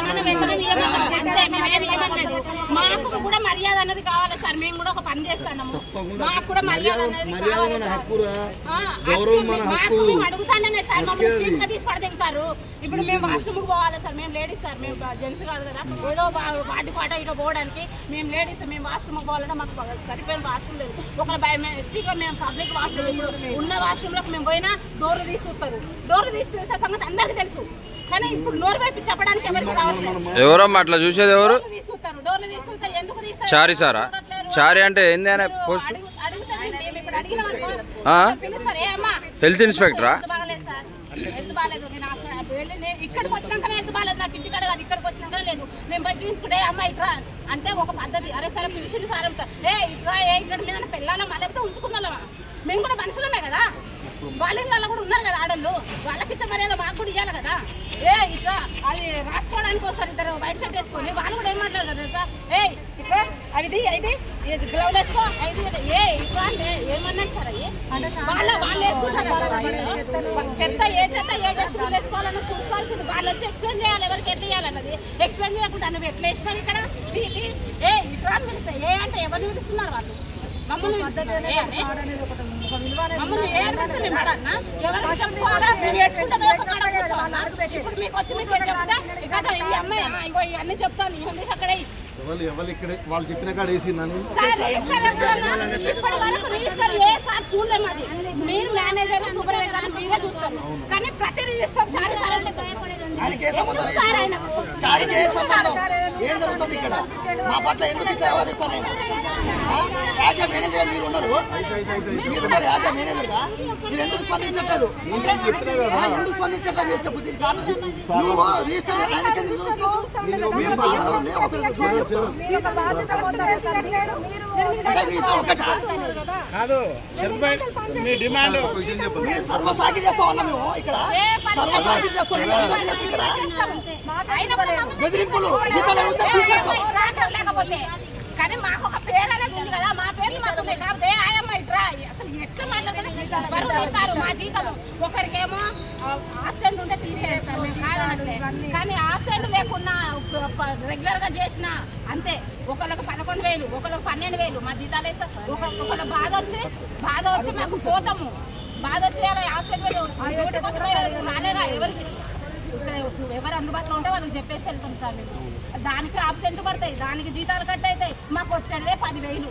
సమాన వేతనం ఇవ్వమన్నారు అంతే మేమేమి ఇవ్వట్లేదు మాకు కూడా మర్యాద అనేది కావాలి సార్ మేము కూడా ఒక పని చేస్తున్నాము మాకు కూడా మర్యాద అనేది మర్యాద కావాలి మన సార్. హక్కురా ఆ, గౌరవం మన మాకు హక్కు మేము అడుగుతానే సార్ మమ్మల్ని చీప్ గా తీసి పడదింటారు ఇప్పుడు మేము వాష్రూమ్ కి పోవాలి సార్ మేము లేడీస్ సార్ మేము జెంట్స్ కాదు కదా ఏదో వా- వాటి పాట ఇటో పోవడానికి మేము లేడీస్ మేము వాష్రూమ్ కి పోవాలంటే మాకు సరిపోయిన వాష్రూమ్ లేదు ఒక ఎస్టీగా మేము పబ్లిక్ వాష్రూమ్ ఇప్పుడు ఉన్న వాష్రూమ్ లోకి మేము పోయినా డోర్ తీసుకుంటారు డోర్ తీస్తే సంగతి అందరికీ తెలుసు కానీ ఇప్పుడు నోరు వైపు చెప్పడానికి ఎవరికి రావట్లేదు ఎవరమ్మా అట్లా చూసేది ఎవరు డోర్లు తీస్తుంటారు డోర్లు తీస్తుంటారు ఎందుకు తీస్తారు చారి సారా చూడట్లేరు. చారి అంటే ఏంది అనే మీరు పోస్ట్ అడుగు- అడుగుతారు మేము ఇప్పుడు అడిగినాం అనుకో, ఆ? పిలుస్తారు ఏ అమ్మా హెల్త్ ఇన్స్పెక్టరా హెల్త్ బాగలేదు సార్ హెల్త్ బాగలేదు నేను హాస్పిటల్ వెళ్ళి నేను ఇక్కడికి వచ్చినాకనే హెల్త్ బాగలేదు నాకు ఇంటికాడ కాదు ఇక్కడికి వచ్చినాకనే లేదు నేను పోయి చూపించుకుంటే "ఏ అమ్మ ఇట్రా అంటే ఒక పద్ధతి అరే సరే పిలిచింది సార్ అంతా ఏ ఇట్రా ఏ ఇక్కడ మీద పెళ్ళాలా లేకపోతే ఉంచుకున్నామా మేము కూడా మనుషులమే కదా వాళ్ళ ఇళ్ళలో కూడా ఉన్నారు కదా ఆడళ్ళు వాళ్ళకి ఇచ్చే మర్యాద మాకు కూడా ఇవ్వాలి కదా ఏ ఇట్లా అది రాసుకోవడానికి వస్తారు ఇద్దరు వైట్ షర్ట్ వేసుకొని వాళ్ళు కూడా ఏం మాట్లాడతారు తెలుసా ఏ ఇట్లా అవిది ఇది గ్లౌజ్ వేసుకో ఇది ఏ ఇట్లా అంటే ఏమన్నాడు సార్ అయ్యి వాళ్ళ వాళ్ళు వేసుకుంటారు చెత్త ఏ చెత్త ఏ డస్ట్బిన్ వేసుకోవాలన్నది చూసుకోవాల్సింది వాళ్ళు వచ్చి ఎక్స్ప్లెయిన్ చేయాలి ఎవరికి ఎట్లా చేయాలన్నది ఎక్స్ప్లెయిన్ చేయకుండా నువ్వు ఎట్లా వేసినావు ఇక్కడ ఇది, ఇది, ఏ ఇట్లా అని పిలుస్తాయి ఏ అంటే ఎవరిని పిలుస్తున్నారు వాళ్ళు మమ్మల్ని పిలుస్తున్నారు ఏ అని మమ్మల్ని ఏ అని పిలిస్తే మేము అడగనా? ఎవరికి చెప్పుకోవాలా మేము ఏడ్చుకుంటే మేము ఒక కాడ కూర్చోవాలా? ఇప్పుడు మీకు వచ్చి మీకు చెప్తే ఇక ఈ అమ్మాయి ఆ, ఇగో ఇవన్నీ చెప్తాను ఈ ఉంది అక్కడే ఎవరు ఎవరు ఇక్కడ వాళ్ళు చెప్పిన కాడ వేసిందని సార్ రిజిస్టర్ ఎప్పుడన్నా ఇప్పటి వరకు రిజిస్టర్ ఏ సార్ చూడలేము అది మీరు మేనేజర్ సూపర్వైజర్ మీరే చూస్తారు కానీ ప్రతి రిజిస్టర్ చాలా సార్ ఆయనకి ఏ సంబంధం ఎందుకు లేదు. సార్ ఆయన చారికి ఏ సంబంధం ఏం జరుగుతుంది ఇక్కడ మా పట్ల ఎందుకు ఇట్లా వ్యవహరిస్తారు ఆయన ఆ? యాజ్ ఏ మేనేజర్ మీరు ఉన్నారు మీరు ఉన్నారు యాజ్ ఏ మేనేజర్ గా మీరు ఎందుకు స్పందించట్లేదు ఆ, ఎందుకు స్పందించట్లేదు మీరు చెప్పు దీనికి కారణం ఏంటి? నువ్వు రిజిస్టర్ ఆయనకి ఎందుకు చూస్తావు మీరు బాధలో ఉండి ఒకరు అంటే మీతో ఒకటా కాదు సరిపోయి మీ డిమాండ్ మీరు సర్వసాగి చేస్తాం అన్న మేము ఇక్కడ సర్వసాగి చేస్తాం మేము అందరికీ చేస్తాం ఇక్కడ బెదిరింపులు జీతాలు అడిగితే తీసేస్తాం రాజు లేకపోతే కానీ మాకు ఒక పేరు అనేది ఉంది కదా మా పేర్లు మాకు ఉన్నాయి కాబట్టి ఆయమ్మ ఇట్రా అసలు ఎట్లా మాట్లాడుతుంది బరువు తీస్తారు మా జీతం ఒకరికేమో ఆబ్సెంట్ ఉంటే తీసేయాలి సార్ మేము కాదనట్లే కానీ ఆబ్సెంట్ లేకున్నా రెగ్యులర్ గా చేసిన అంతే ఒకళ్ళకి పదకొండు వేలు ఒకళ్ళకి పన్నెండు వేలు మా జీతాలు వేస్తాం ఒక ఒకళ్ళ బాధ వచ్చి బాధ వచ్చి మాకు పోతాము బాధ వచ్చి అలా ఆబ్సెంట్ వేలు డ్యూటీ కొత్త వేలు రాలేదా ఎవరికి ఇక్కడ ఎవరు అందుబాటులో ఉంటే వాళ్ళకి చెప్పేసి వెళ్తాం సార్ మేము దానికి ఆబ్సెంట్ పడతాయి దానికి జీతాలు కట్ అవుతాయి మాకు వచ్చేదే పదివేలు